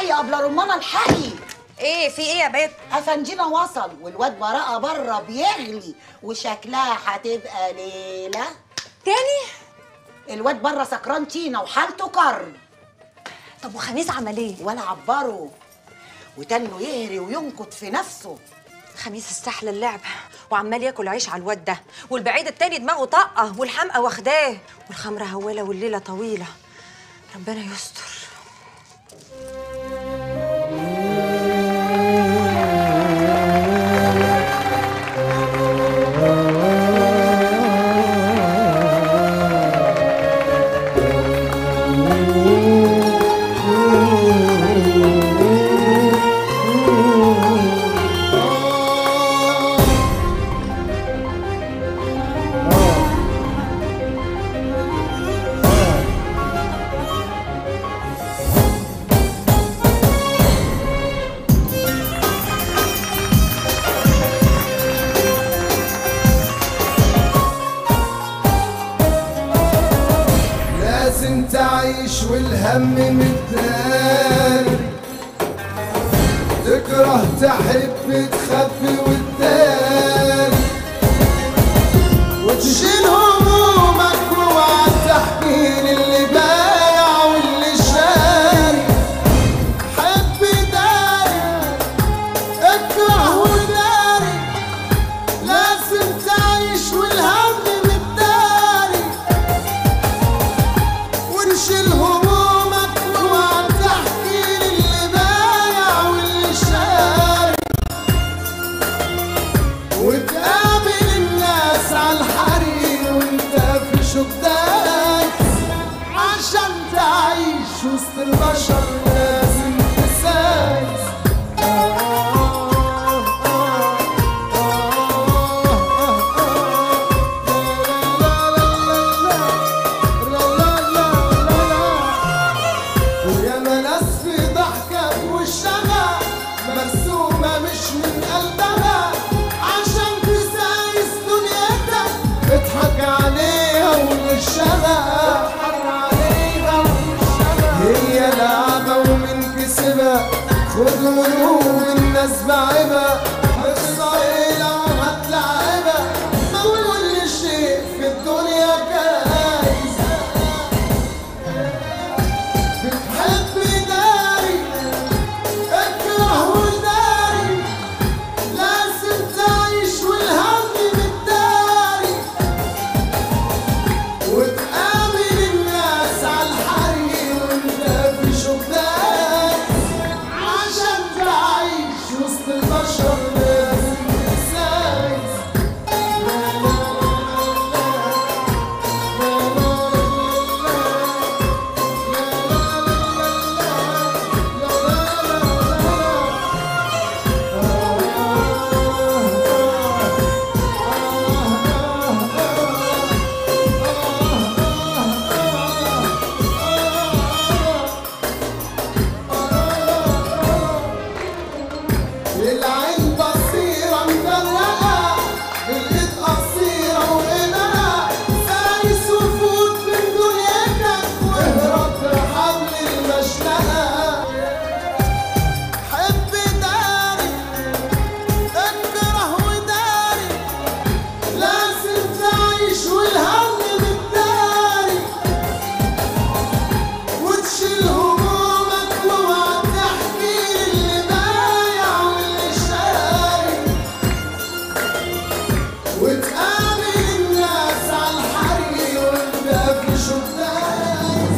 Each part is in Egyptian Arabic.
الحقي يا ابله رمانه الحقي ايه في ايه يا بنت افنجينا وصل والواد براءه بره بيغلي وشكلها هتبقى ليله تاني الواد بره سكران تينا وحالته كر طب وخميس عمل ايه ولا عبره وتنه يهري وينكت في نفسه خميس استحلى اللعبة وعمال ياكل عيش على الواد ده والبعيد التاني دماغه طاقة والحمقى واخداه والخمرة هوالة والليلة طويلة ربنا يستر لازم تعيش والهم متداري تكره تحب تخبي وتداري وتشيل همومك واوعى تحكي للي بايع واللي شاري حب داري اكره وداري لازم تعيش والهم متداري ونشيل همومك واوعى تحكي للي بايع واللي شاري وتقابل الناس على الحرير وانت في شداك عشان تعيش وسط البشر لازم تسايس ويا ناس في ضحكك والشغى مرسومة مش من قلبها عشان تسايس دنيتك اضحك عليها والشغى هي لعبة ومن كسبها خد قلوب الناس بعبها اخسر ايه لو هتلعبها ما كل شيء في الدنيا جايز بتحب داري اكره وداري لازم تعيش والهم متداري وتقابل الناس على الحرير وانت في شباك عشان تعيش وسط البشر لازم تسايس العين بصيرة مدرقة الإيد قصيرة وإيدها سايس وفوت من دنيتك واهرب بحبل المشنقة حب داري اكره وداري لازم تعيش والهم متداري وتشيل همومك واوعى تحكي للي بايع واللي شاري وتقابل الناس على الحري وانت في شباك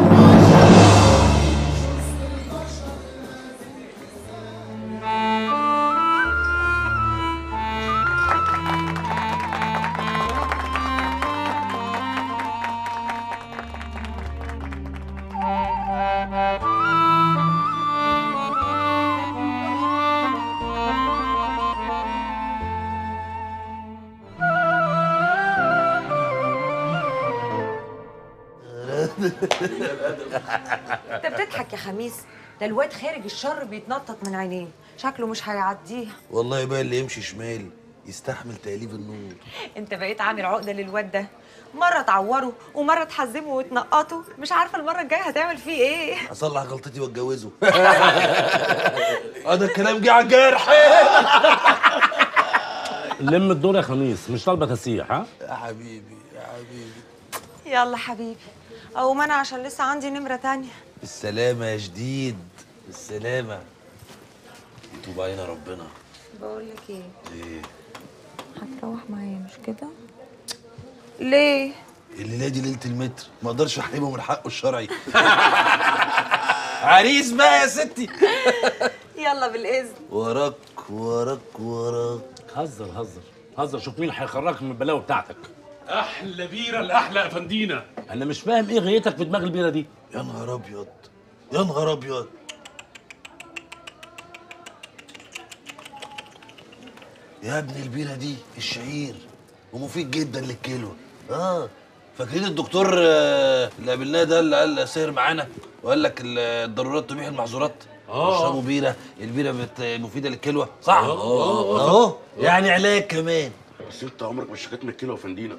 انت بتضحك يا خميس ده الواد خارج الشر بيتنطط من عينيه شكله مش هيعديها والله بقى اللي يمشي شمال يستحمل تأليف النور انت بقيت عامل عقده للواد ده مره تعوره ومره تحزمه وتنقطه مش عارفه المره الجايه هتعمل فيه ايه اصلح غلطتي واتجوزه هذا الكلام جه على الجرح لم الدور يا خميس مش طالبه تسيح ها يا حبيبي يا حبيبي يلا حبيبي او ما انا عشان لسه عندي نمره تانية بالسلامة يا جديد بالسلامة يتوب علينا ربنا بقول لك ايه ايه هتروح معايا مش كده ليه الليلة دي ليلة المتر ما اقدرش احرمه من حقه الشرعي عريس بقى يا ستي يلا بالاذن وراك وراك وراك هزر هزر هزر شوف مين هيخرجك من البلاوي بتاعتك احلى بيره الاحلى افندينا انا مش فاهم ايه غايتك في دماغ البيره دي يا نهار ابيض يا نهار ابيض يا ابني البيره دي الشعير ومفيد جدا للكلى اه فاكرين الدكتور آه، اللي قابلناه ده اللي قال سهر معانا وقال لك ال- الضرورات تبيح المحظورات آه. اشربوا بيره البيره بت- مفيده للكلى صح اهو يعني علاج كمان بس انت عمرك ما اشتكيت من الكلى يا افندينا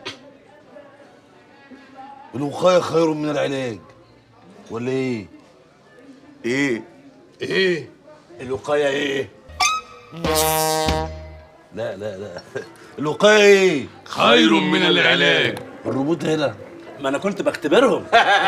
الوقايه خير من العلاج ولا ايه ايه ايه الوقايه ايه لا لا لا الوقايه ايه خير من العلاج الروبوت هنا ما انا كنت بختبرهم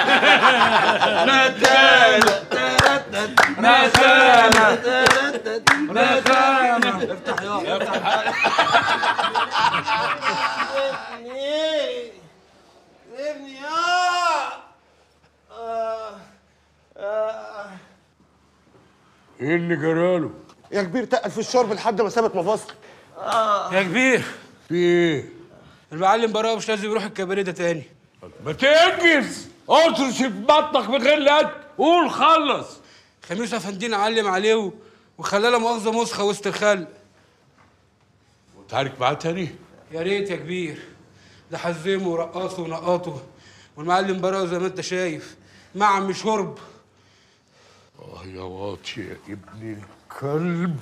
ايه اللي جراله يا كبير تقل في الشرب لحد ما سابت مفاصل يا كبير في ايه المعلم براء مش لازم يروح الكباريه ده تاني ما تنجز اطرش في بطنك من غير لد قول خلص خميس افندينا علم عليه و- وخلاه لا مؤاخذه مسخه وسط الخلق وتعارك معاه تاني يا ريت يا كبير ده حزمه ورقصه ونقطه والمعلم براء زي ما انت شايف معم شرب اه يا واطي يا ابن الكلب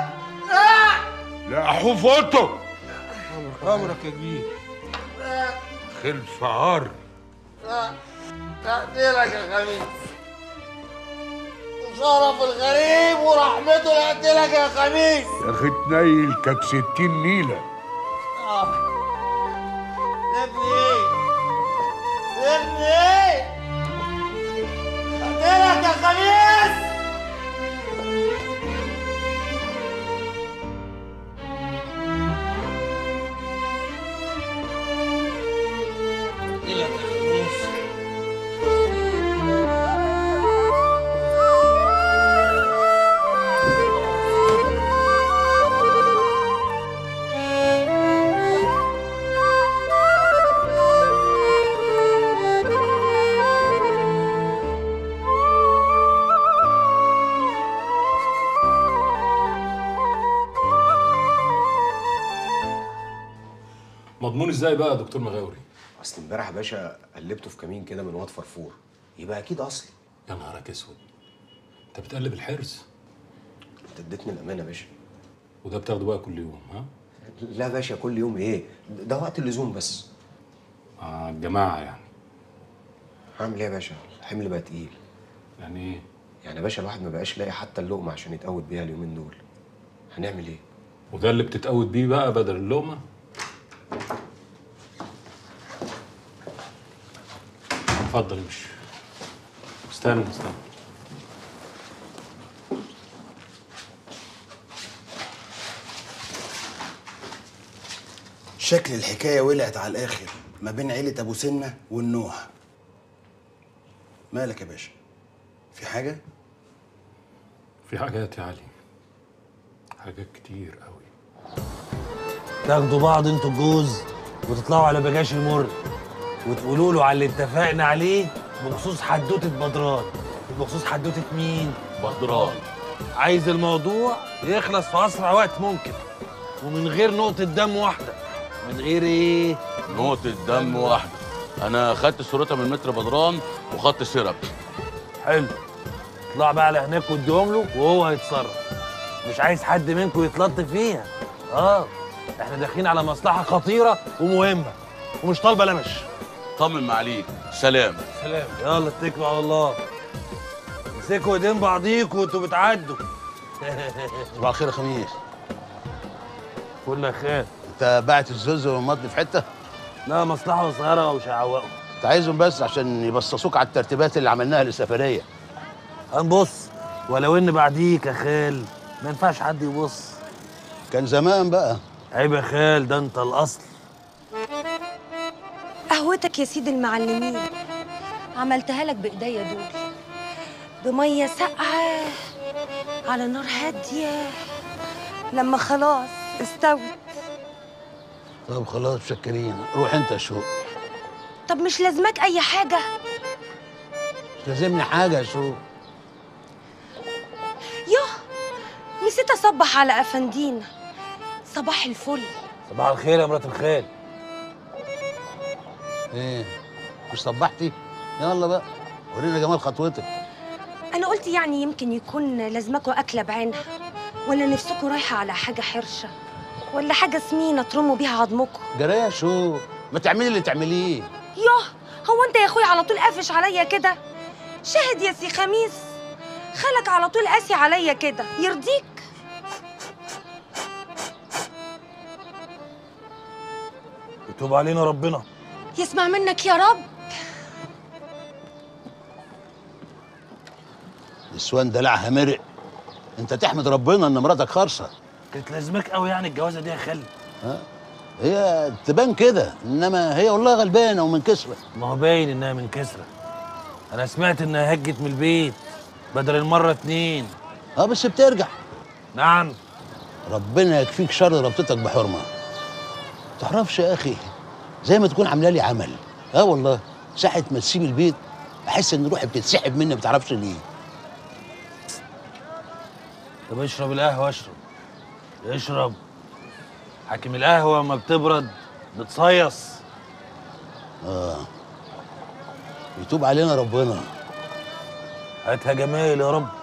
لا حفظته امرك يا كبير خلف عار تقديرك يا خميس وشرف الغريب ورحمته يقتلك يا خميس يا اخي تنيل كانت ستين نيله ابني ايه ابني ايه قتلك يا خميس مضمون ازاي بقى يا دكتور مغاوري اصل امبارح يا باشا قلبته في كمين كده من واد فرفور يبقى اكيد اصلي يا نهارك اسود انت بتقلب الحرز انت اديتني الامانه يا باشا وده بتاخده بقى كل يوم ها لا يا باشا كل يوم ايه ده وقت اللزوم بس مع الجماعه يعني هعمل ايه يا باشا الحمل بقى تقيل يعني ايه يعني يا باشا الواحد ما بقاش لاقي حتى اللقمه عشان يتقوت بيها اليومين دول هنعمل ايه وده اللي بتتقود بيه بقى بدل اللقمه اتفضل امشي استنى استنى شكل الحكاية ولعت على الآخر ما بين عيلة أبو سنة والنوح مالك يا باشا؟ في حاجة؟ في حاجات يا علي حاجات كتير قوي تاخدوا بعض انتوا الجوز وتطلعوا على بجاش المر وتقولوا له على اللي اتفقنا عليه بخصوص حدوته بدران بخصوص حدوته مين؟ بدران عايز الموضوع يخلص في اسرع وقت ممكن ومن غير نقطة دم واحدة من غير ايه؟ نقطة دم واحدة أنا خدت صورتها من متر بدران وخدت سيرب حلو اطلع بقى على هناك واديهم له وهو هيتصرف مش عايز حد منكم يتلط فيها اه احنا داخلين على مصلحه خطيره ومهمه ومش طالبه لمش طمن معاليك سلام سلام يلا اتكلوا على الله امسكوا ايدين بعضيكوا وانتوا بتعدوا صباح الخير يا خميس كل خير انت باعت الزوز والمضن في حته لا مصلحه صغيره ومش هيعوقوا انت عايزهم بس عشان يبصصوك على الترتيبات اللي عملناها للسفريه هنبص ولو ان بعديك يا خال ما ينفعش حد يبص كان زمان بقى عيب يا خال ده انت الاصل قهوتك يا سيد المعلمين عملتها لك بايديا دول بميه ساقعه على نار هاديه لما خلاص استوت طب خلاص مشكرين روح انت يا شوق طب مش لازمك اي حاجه مش لازمني حاجه يا شوق يوه نسيت اصبح على افندينا صباح الفل صباح الخير يا مرات الخال ايه مش صبحتي يلا بقى ورينا جمال خطوتك انا قلت يعني يمكن يكون لازمكوا اكله بعينها ولا نفسكوا رايحه على حاجه حرشه ولا حاجه سمينه ترموا بيها عظمكم جرايه يا شوق ما تعملي اللي تعمليه يوه هو انت يا اخويا على طول قافش عليا كده شاهد يا سي خميس خالك على طول قاسي عليا كده يرضيك يتوب علينا ربنا يسمع منك يا رب نسوان دلعها مرق انت تحمد ربنا ان مراتك خالصه كانت لازمك قوي يعني الجوازه دي يا خال هي تبان كده انما هي والله غلبانه ومن كسره ما هو باين انها من كسره انا سمعت انها هجت من البيت بدل المره اتنين اه بس بترجع نعم ربنا يكفيك شر ربطتك بحرمه تعرفش يا اخي زي ما تكون عامله لي عمل اه والله ساعه ما تسيب البيت احس ان روحي بتتسحب مني ما تعرفش ليه طب اشرب القهوه اشرب اشرب حاكم القهوه ما بتبرد بتصيص اه يتوب علينا ربنا هاتها جمايل يا رب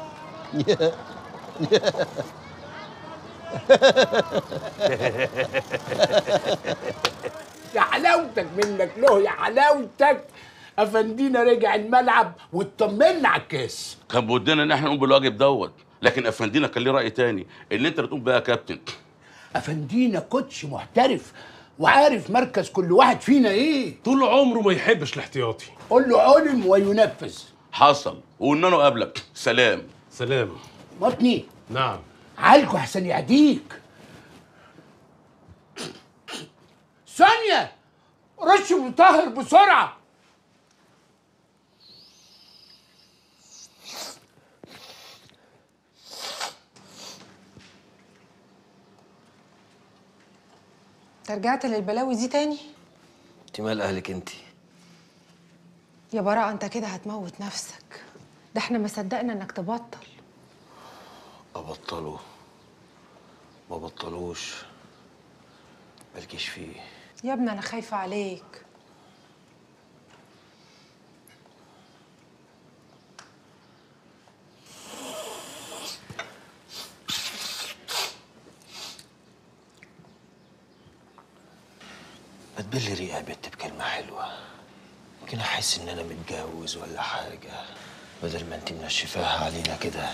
يا حلاوتك منك له يا حلاوتك افندينا رجع الملعب واطمنا على الكاس كان بودنا ان احنا نقوم بالواجب دوت لكن افندينا كان ليه راي تاني اللي انت اللي تقوم بيها يا كابتن افندينا كوتش محترف وعارف مركز كل واحد فينا ايه طول عمره ما يحبش الاحتياطي قول له علم وينفذ حصل وقلنا له قبلك سلام سلام مطني نعم عالكوا احسن يعديك ثانية رش مطهر بسرعة انت رجعت للبلاوي دي تاني انت مال اهلك انت يا براءة انت كده هتموت نفسك ده احنا ما صدقنا انك تبطل ابطلوا ما بطلوش مالكيش فيه يا ابني انا خايفة عليك ما تبلي ريقة يا بت بكلمة حلوة يمكن أحس إن أنا متجوز ولا حاجة بدل ما أنت منشفاها علينا كده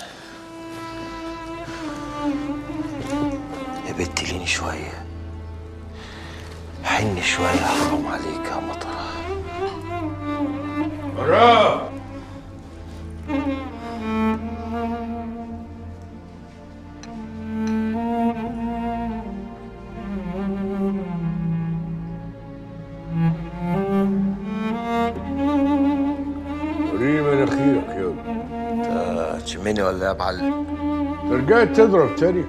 يا بت ليني شوية حني شوية حرام عليك يا مطرة براء وريني مناخيرك يلا أنت تشمني ولا إيه يا معلم؟ رجعت تضرب تاني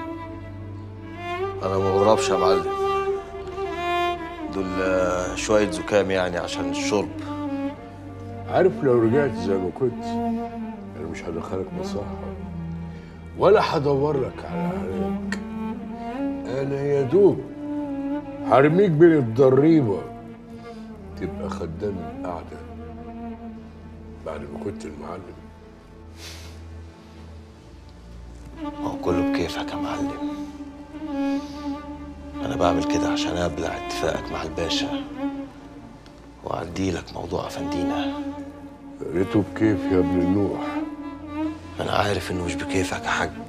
أنا ما بضربش يا معلم دول آه، شوية زكام يعني عشان الشرب عارف لو رجعت زي ما كنت انا مش هدخلك مصحة ولا هدور لك على علاج انا يا دوب هرميك بين الضريبة تبقى خدام القعدة بعد ما كنت المعلم هو كله بكيفك يا معلم أنا بعمل كده عشان ابلع اتفاقك مع الباشا واعدي لك موضوع افندينا يا ريته بكيف يا ابن النوح انا عارف انه مش بكيفك يا حاج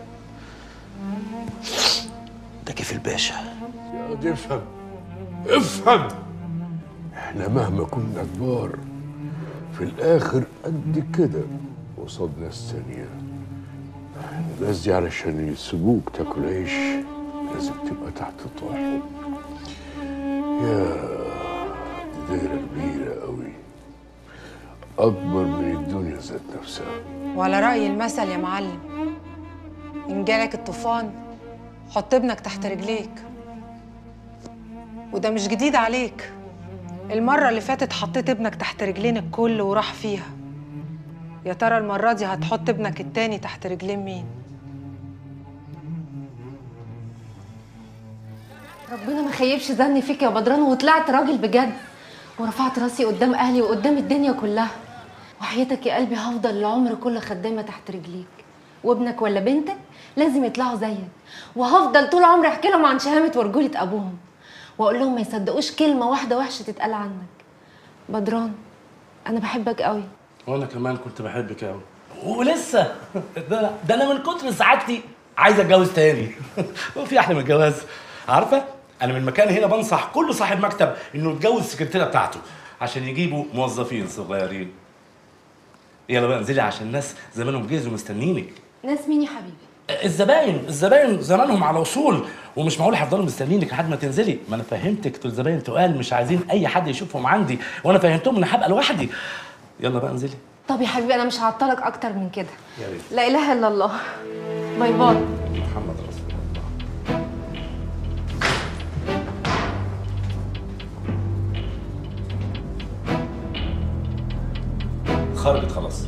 ده كيف الباشا يا واد افهم افهم احنا مهما كنا كبار في الاخر قد كده قصاد ناس تانية الناس دي علشان يسيبوك تاكل عيش لازم تبقى تحت طاعهم يا دي دايرة كبيرة قوي أكبر من الدنيا ذات نفسها وعلى رأي المثل يا معلم إن جالك الطوفان حط ابنك تحت رجليك وده مش جديد عليك المرة اللي فاتت حطيت ابنك تحت رجلين الكل وراح فيها يا ترى المرة دي هتحط ابنك التاني تحت رجلين مين؟ ربنا ما خيبش ظني فيك يا بدران وطلعت راجل بجد ورفعت راسي قدام اهلي وقدام الدنيا كلها وحياتك يا قلبي هفضل العمر كله خدامه تحت رجليك وابنك ولا بنتك لازم يطلعوا زيك وهفضل طول عمري احكي لهم عن شهامه ورجوله ابوهم واقول لهم ما يصدقوش كلمه واحده وحشه تتقال عنك بدران انا بحبك قوي وانا كمان كنت بحبك قوي ولسه ده, ده انا من كتر سعادتي عايز اتجوز تاني وفي احلى من الجواز عارفه انا من مكان هنا بنصح كل صاحب مكتب انه يتجوز السكرتيره بتاعته عشان يجيبوا موظفين صغيرين يلا بقى انزلي عشان الناس زمانهم جهزوا مستنينك ناس مين يا حبيبي الزباين الزباين زمانهم على وصول ومش معقول هيفضلوا مستنيينك لحد ما تنزلي ما انا فهمتك دول الزباين تقال مش عايزين اي حد يشوفهم عندي وانا فهمتهم ان هبقى لوحدي يلا بقى انزلي طب يا حبيبي انا مش هعطلك اكتر من كده يا ريت لا اله الا الله باي باي محمد رسول الله خرجت خلاص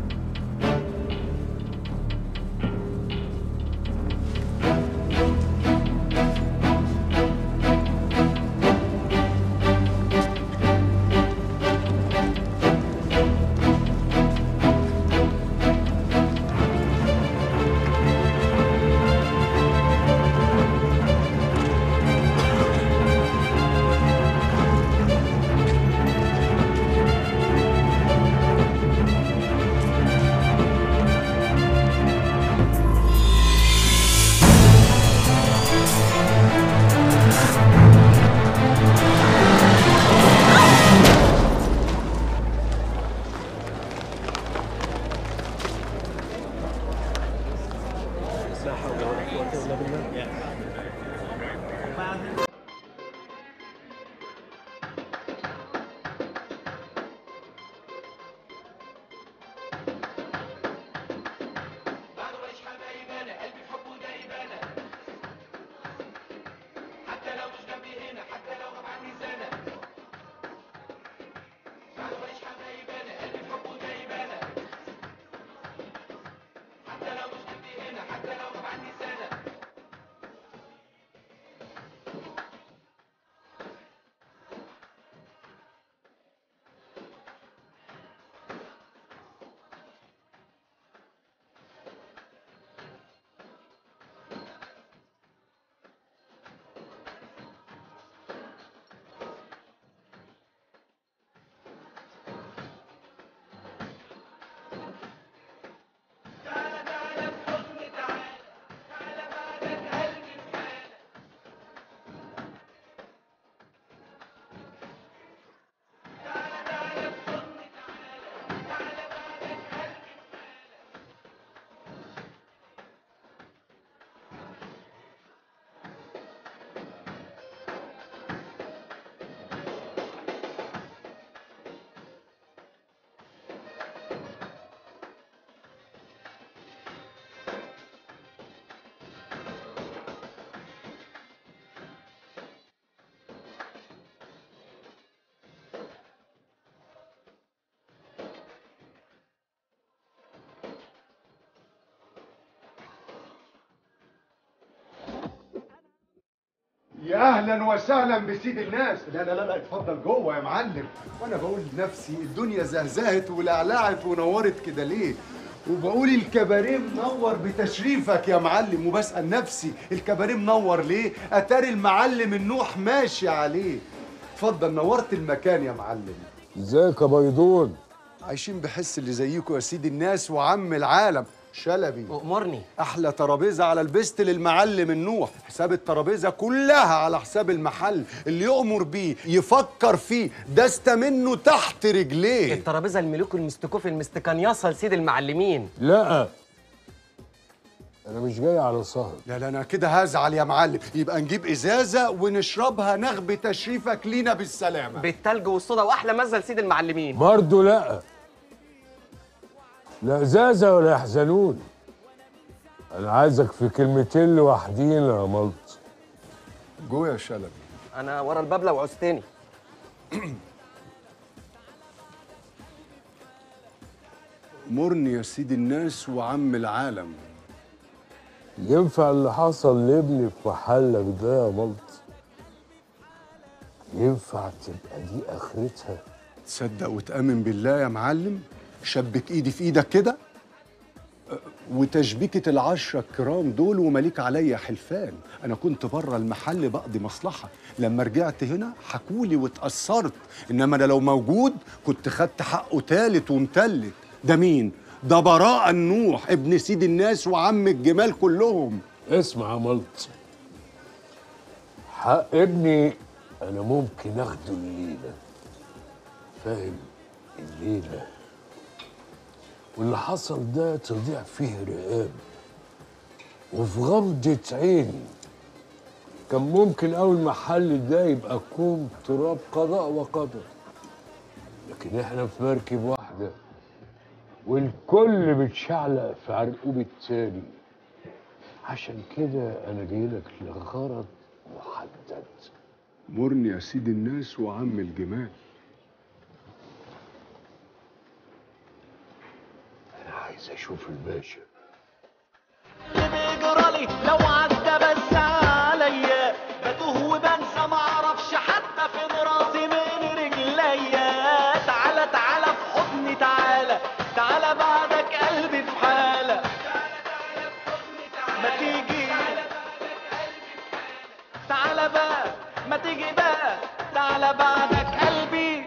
يا اهلا وسهلا بسيد الناس لا لا لا لا اتفضل جوه يا معلم وانا بقول لنفسي الدنيا زهزهت ولعلعت ونورت كده ليه وبقول الكباريه منور بتشريفك يا معلم وبسأل نفسي الكباريه منور ليه؟ أتاري المعلم النوح ماشي عليه اتفضل نورت المكان يا معلم ازيك يا بيضون عايشين بحس اللي زيكم يا سيدي الناس وعم العالم شلبي أمرني احلى ترابيزه على البست للمعلم النوح حساب الترابيزه كلها على حساب المحل اللي يؤمر بيه يفكر فيه دست منه تحت رجليه الترابيزه الملوك المستكوف المستكنيصه لسيد المعلمين لا انا مش جاي على سهر لا لا انا كده هزعل يا معلم يبقى نجيب ازازه ونشربها نغبه تشريفك لينا بالسلامه بالتلج والصودا واحلى مزه لسيد المعلمين برضه لا لا ازازه ولا يحزنون انا عايزك في كلمتين لوحدين يا ملط جوه يا شلبي انا ورا الباب لو عوزتني مرني يا سيدي الناس وعم العالم ينفع اللي حصل لابني في محلك ده يا ملط ينفع تبقى دي اخرتها تصدق وتأمن بالله يا معلم شبك ايدي في ايدك كده أه، وتشبيكة العشرة الكرام دول ومليك عليا حلفان أنا كنت بره المحل بقضي مصلحة لما رجعت هنا حكولي واتأثرت إنما أنا لو موجود كنت خدت حقه تالت ومتلت ده مين؟ ده براء النوح ابن سيد الناس وعم الجمال كلهم اسمع يا ملط حق ابني انا ممكن اخده الليله فاهم الليله واللي حصل ده تضيع فيه رقاب وفي غمضة عين كان ممكن أول المحل ده يبقى كوم تراب قضاء وقدر لكن احنا في مركب واحدة والكل بتشعلق في عرقوب التاني عشان كده أنا جايلك لغرض محدد مرني يا سيدي الناس وعم الجمال أنا عايز أشوف الباشا بيجرالي لو عدى بس عليا بتوه وبنسى معرفش حتى فين راسي من رجليا تعالى تعالى في حضني تعالى تعالى بعدك قلبي في حالة ما تيجي تعالى بقى ما تيجي بقى تعالى بعدك قلبي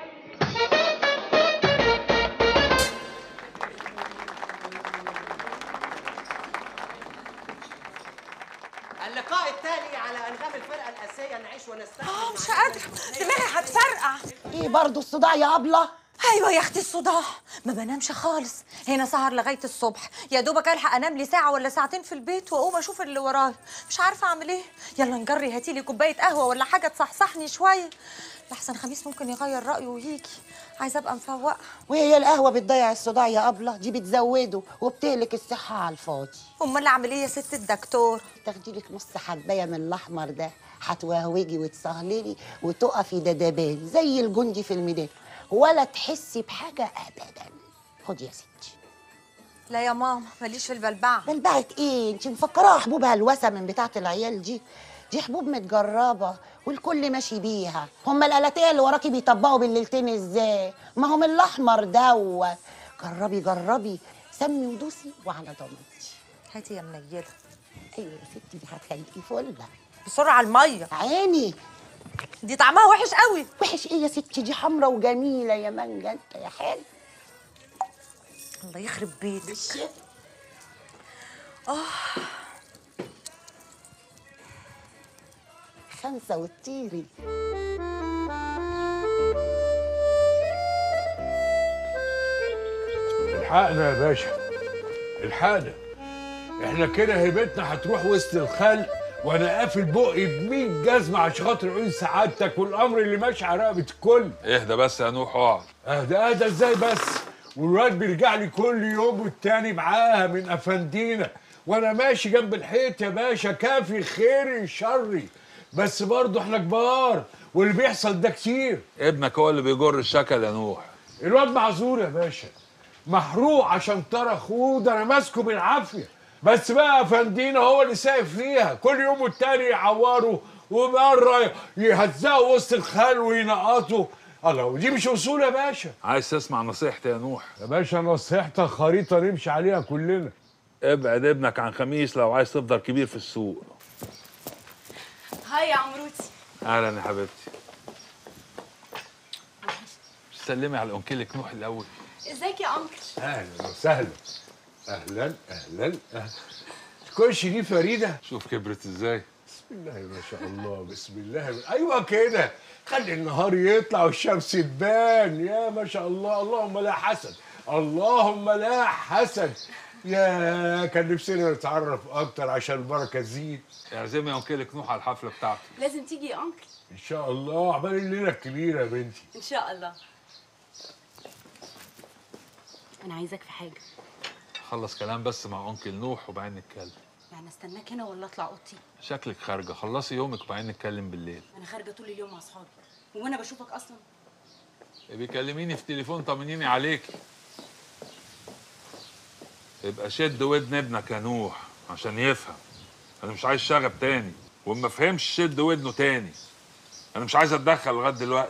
اللقاء التالي على انغام الفرقه الاساسيه نعيش ونستحمل اه مش قادره دماغي هتفرقع ايه برضه الصداع يا ابله ايوه يا اختي الصداع ما بنامش خالص هنا سهر لغايه الصبح يا دوبك الحق انام لي ساعه ولا ساعتين في البيت واقوم اشوف اللي ورايا مش عارفه اعمل ايه يلا نجري هاتي لي كوبايه قهوه ولا حاجه تصحصحني شويه لحسن خميس ممكن يغير رايه ويجي عايزه ابقى مفوقه وهي القهوه بتضيع الصداع يا ابله دي بتزوده وبتهلك الصحه على الفاضي امال اعمل ايه يا ست الدكتور تاخدي لك نص حبايه من الاحمر ده هتوهوجي وتسهللي وتقفي دبابان زي الجندي في الميدان ولا تحسي بحاجه ابدا خدي يا ستي لا يا ماما ماليش في البلبعه بلبعة ايه انت مفكراها حبوب هلوسه من بتاعه العيال دي دي حبوب متجربه والكل ماشي بيها هما الالاتيه اللي وراكي بيطبقوا بالليلتين ازاي ما هم الاحمر دوت جربي جربي سمي ودوسي وعلى ضمانتي هاتي يا منيله ايوه يا ستي دي هتخليكي فله بسرعه الميه عيني دي طعمها وحش قوي وحش ايه يا ستي دي حمرا وجميله يا مانجا انت يا حلو الله يخرب بيتك اه خمسه وتطيري الحقنا يا باشا الحقنا احنا كده هيبتنا هتروح وسط الخلق وانا قافل بقي ب 100 جزمه عشان خاطر عيون سعادتك والامر اللي ماشي على رقبه الكل اهدى بس يا نوح اقعد اهدى اهدى ازاي بس والواد بيرجع لي كل يوم والتاني معاها من افندينا وانا ماشي جنب الحيط يا باشا كافي خيري شري بس برضه احنا كبار واللي بيحصل ده كتير ابنك هو اللي بيجر الشكل يا نوح الواد معذور يا باشا محروق عشان ترى اخوه ده انا ماسكه بالعافيه بس بقى افندينا هو اللي سايق فيها كل يوم والتاني يعوره ومره يهزقوا وسط الخل وينقطوا الله ودي مش اصول يا باشا عايز تسمع نصيحتي يا نوح يا باشا نصيحتك خريطه نمشي عليها كلنا ابعد ابنك عن خميس لو عايز تفضل كبير في السوق هاي يا عمروتي اهلا يا حبيبتي سلمي على انكلك نوح الاول ازيك يا انكل اهلا وسهلا اهلا اهلا اهلا تكونش دي فريده شوف كبرت ازاي بسم الله ما شاء الله بسم الله ايوه كده خلي النهار يطلع والشمس تبان يا ما شاء الله اللهم لا حسد اللهم لا حسد يا كان نفسنا نتعرف اكتر عشان البركه تزيد اعزمي انكلك نوح على الحفله بتاعته لازم تيجي يا انكل ان شاء الله عقبال الليله الكبيره يا بنتي ان شاء الله انا عايزاك في حاجه خلص كلام بس مع انكل نوح وبعدين نتكلم يعني استناك هنا ولا اطلع اوضتي شكلك خارجه خلصي يومك وبعدين نتكلم بالليل انا خارجه طول اليوم مع اصحابي وانا بشوفك اصلا بيكلميني في تليفون طمنيني عليكي يبقى شد ودن ابنك يا نوح عشان يفهم انا مش عايز شغب تاني وما فهمش شد ودنه تاني انا مش عايز اتدخل لغايه دلوقتي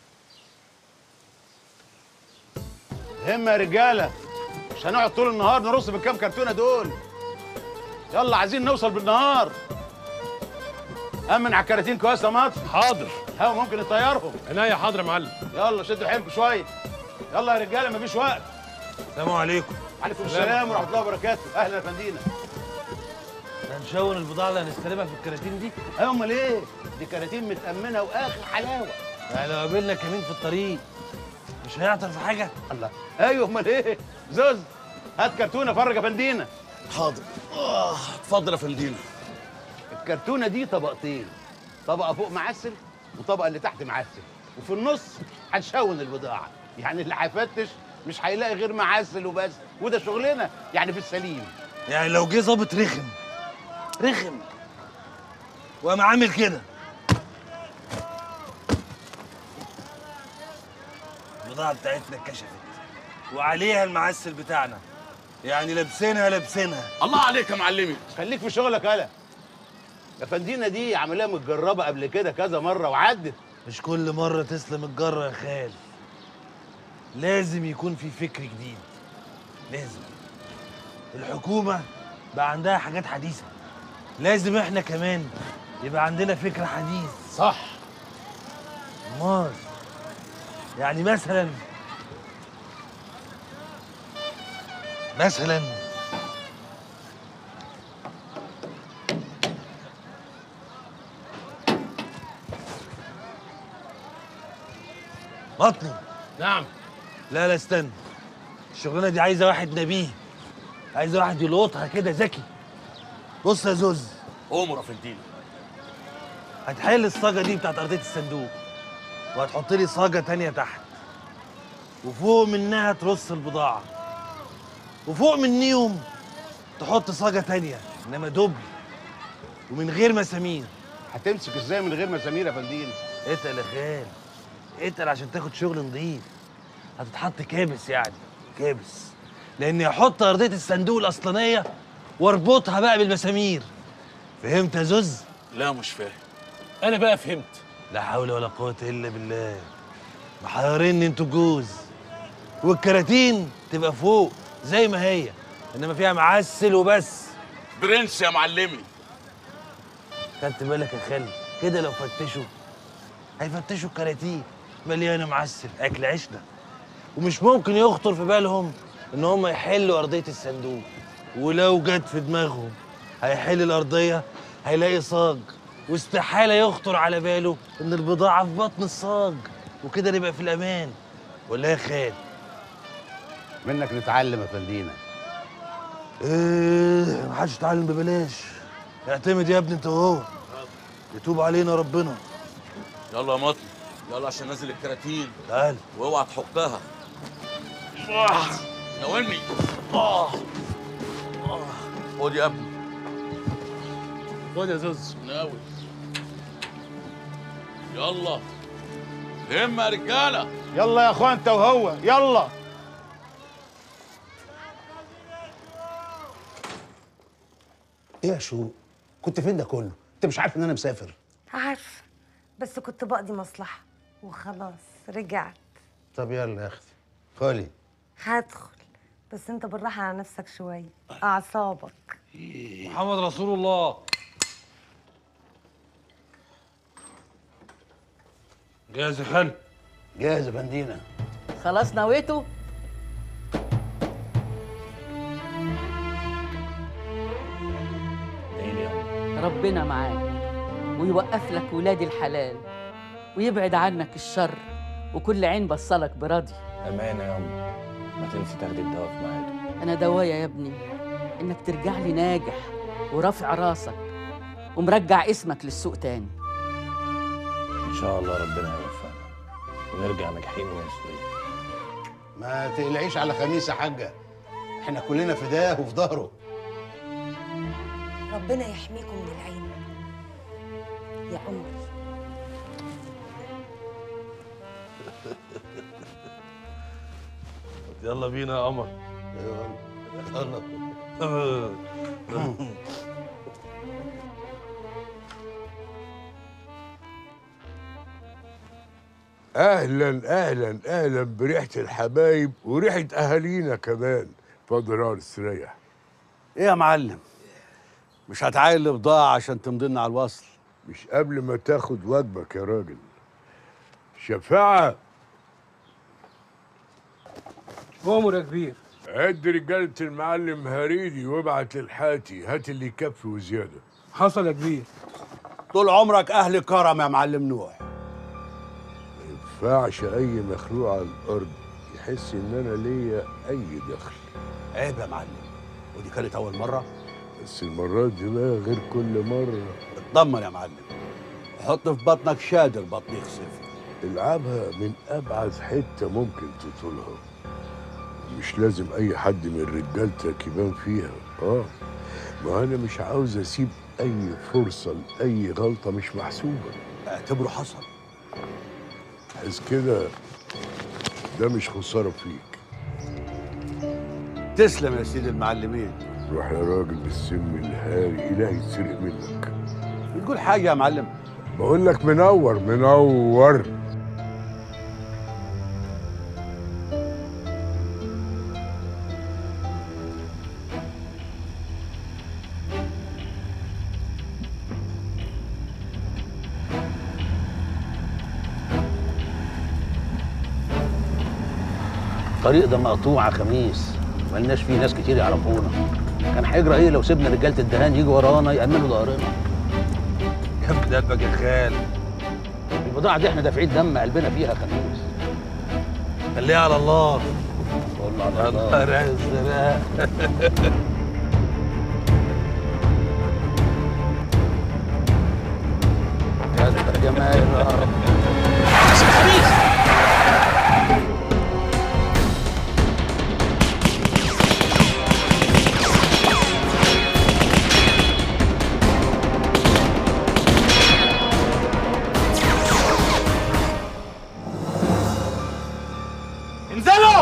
همة يا رجالة مش هنقعد طول النهار نرص بالكام كرتونة دول يلا عايزين نوصل بالنهار أمن على الكراتين كويس يا مطر حاضر هوا ممكن نطيرهم عناية حاضر يا معلم يلا شدوا حيلكم شوية يلا يا رجالة مفيش وقت السلام عليكم عليكم السلام ورحمة الله وبركاته أهلا يا فندينا هنشون البضاعة اللي هنستلمها في الكراتين دي أيوة أمال إيه؟ دي كراتين متأمنة وآخر حلاوة يعني لو قابلنا كمين في الطريق مش هيعطل في حاجة؟ الله أيوة أمال إيه؟ زوز هات كرتونة فرج يا فندينا حاضر آه اتفضل يا فندينا الكرتونة دي طبقتين طبقة فوق معسل وطبقة اللي تحت معسل وفي النص هنشون البضاعة يعني اللي هيفتش مش هيلاقي غير معسل وبس وده شغلنا يعني في السليم يعني لو جه ظابط رخم رخم وقام عامل كده البضاعة بتاعتنا اتكشفت وعليها المعسل بتاعنا يعني لابسينها لابسينها الله عليك يا معلمي خليك في شغلك يالا يا فندينا دي عمليه متجربه قبل كده كذا مره وعدت مش كل مرة تسلم الجرة يا خال لازم يكون في فكر جديد لازم الحكومة بقى عندها حاجات حديثة لازم احنا كمان يبقى عندنا فكر حديث صح امال يعني مثلا مثلا بطني نعم لا لا استنى الشغلانه دي عايزه واحد نبيه عايزه واحد يلقطها كده ذكي بص يا زوز امر يا فندينا هتحل الصاجه دي بتاعت ارضيه الصندوق وهتحط لي صاجه تانية تحت وفوق منها ترص البضاعه وفوق منيهم تحط صاجه تانية انما دبل ومن غير مسامير هتمسك ازاي من غير مسامير يا فندينا اتقل يا خال اتقل عشان تاخد شغل نظيف هتتحط كابس يعني كابس لاني هحط ارضيه الصندوق الاصلانيه واربطها بقى بالمسامير فهمت يا زوز لا مش فاهم انا بقى فهمت لا حول ولا قوه الا بالله محيريني انتوا جوز والكراتين تبقى فوق زي ما هي انما فيها معسل وبس برنس يا معلمي خدت بالك يا خالي كده لو فتشوا هيفتشوا الكراتين مليانه معسل اكل عيشنا ومش ممكن يخطر في بالهم ان هم يحلوا ارضيه الصندوق ولو جت في دماغهم هيحل الارضيه هيلاقي صاج واستحاله يخطر على باله ان البضاعه في بطن الصاج وكده نبقى في الامان ولا يا خال منك نتعلم يا فندينا ايه محدش يتعلم ببلاش اعتمد يا ابني انت وهو يتوب علينا ربنا يلا يا مطر يلا عشان نازل الكراتين تعال واوعى تحكها ناولني اه آه. خد يا ابني خد يا زوز ناول يلا همة يا رجالة يلا يا اخوان انت وهو يلا ايه يا شو كنت فين ده كله انت مش عارف ان انا مسافر عارف بس كنت بقضي مصلحة وخلاص رجعت طب يلا يا اختي خالي هدخل بس انت بالراحه على نفسك شويه اعصابك محمد رسول الله جاهز يا خال جاهز يا فندينا خلاص نويته ربنا معاك ويوقف لك ولاد الحلال ويبعد عنك الشر وكل عين بصلك براضي امانه يا امي ما تنسي تاخدي الدواء في ميعاده انا دوايا يا ابني انك ترجع لي ناجح ورافع راسك ومرجع اسمك للسوق تاني ان شاء الله ربنا يوفقنا ونرجع ناجحين ومسؤولين ما تقلعيش على خميس يا حاجه احنا كلنا فداه وفي ظهره ربنا يحميكم من العين يا عمر يلا بينا يا قمر يلا اهلا اهلا اهلا بريحه الحبايب وريحه اهالينا كمان اتفضل يا استريح ايه يا معلم مش هتعاين البضاعة عشان تمضي لنا على الوصل مش قبل ما تاخد واجبك يا راجل شفاعة أمر يا كبير عد رجالة المعلم هريدي وابعت للحاتي هات اللي يكفي وزيادة حصل يا كبير طول عمرك أهل كرم يا معلم نوح ينفعش أي مخلوق على الأرض يحس إن أنا ليا أي دخل عيب يا معلم ودي كانت أول مرة بس المرات دي بقى غير كل مرة اطمن يا معلم حط في بطنك شادر بطن يخسف العبها من أبعد حتة ممكن تطولها مش لازم أي حد من رجالتك يبان فيها آه ما أنا مش عاوز أسيب أي فرصة لأي غلطة مش محسوبة اعتبره حصل حس كده ده مش خسارة فيك تسلم يا سيدي المعلمين روح يا راجل بالسم الهاري إلهي يتسرق منك بتقول حاجة يا معلم بقول لك منور منور الطريق ده مقطوع يا خميس ملناش فيه ناس كتير يعرفونا كان هيجرى ايه لو سيبنا رجاله الدهان يجوا ورانا يأمنوا ظهرنا كم قلبك يا خال البضاعه دي احنا دافعين دم قلبنا فيها يا خميس خليها على الله والله على الله الله يا السلام يا جمال يا رب انزلوا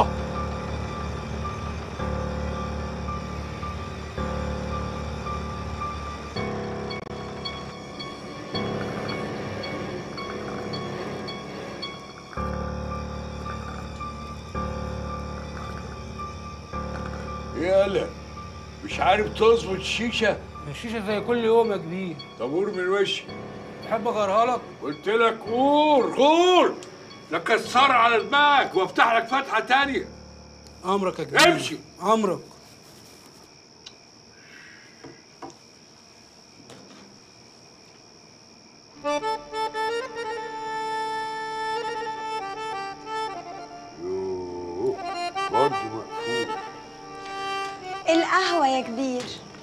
يالا مش عارف تظبط الشيشة الشيشة زي كل يوم يا كبير طب قول من وشي تحب اغيرها لك قلت لك قول قول لكسر على دماغك وافتح لك فتحة تانية امرك يا كبير امشي امرك يوه برضه مقفول القهوة يا كبير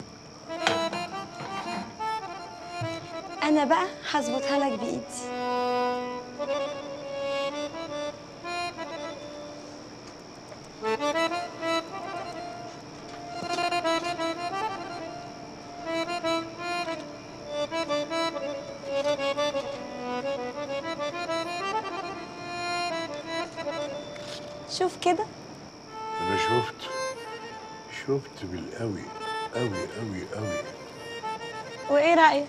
أنا بقى هظبطها لك بإيدي شوف كده انا شفت شفت بالقوي قوي قوي قوي وإيه رأيك؟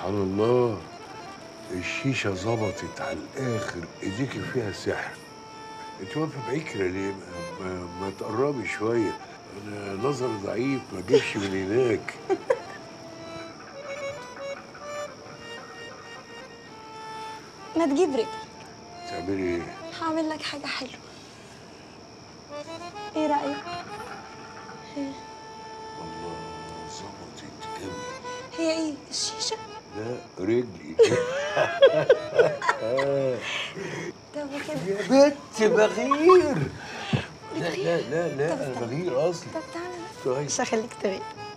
سبحان الله الشيشة ظبطت على الآخر ايديكي فيها سحر انت واقفة بعيد كده ليه؟ ما, ما, ما تقربي شوية أنا نظري ضعيف ما جيبش من هناك ما تجيب رجل تعملي ايه؟ هعمل لك حاجة حلوة ايه رأيك؟ هي الله ظبطت قوي هي ايه الشيشة؟ لا رجلي طب كده يا بت بغير لا لا لا لا انا بغير اصلي طب تعالى طيب مش هخليك تغير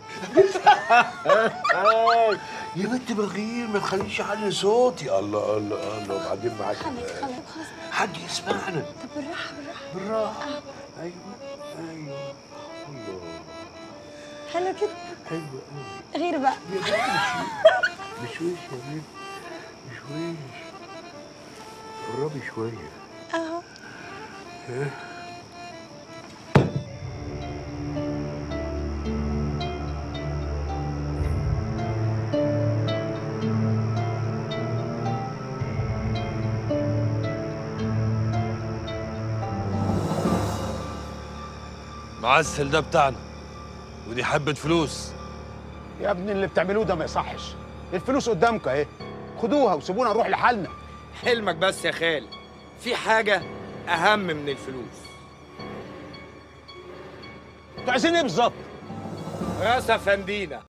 يا بنت بغير ما تخليش علي صوتي الله الله الله وبعدين معاك خلاص خلاص خلاص حد يسمعنا طب بالراحة بالراحة بالراحة ايوه ايوه الله حلو كده حلو قوي غير بقى يا بنت مش مش وش يا بنت مش وش قربي شوية اهو ها معسل ده بتاعنا ودي حبة فلوس يا ابني اللي بتعملوه ده ما يصحش الفلوس قدامكم اهي خدوها وسيبونا نروح لحالنا حلمك بس يا خالد في حاجة أهم من الفلوس انتوا عايزين ايه بالظبط؟ راس أفندينا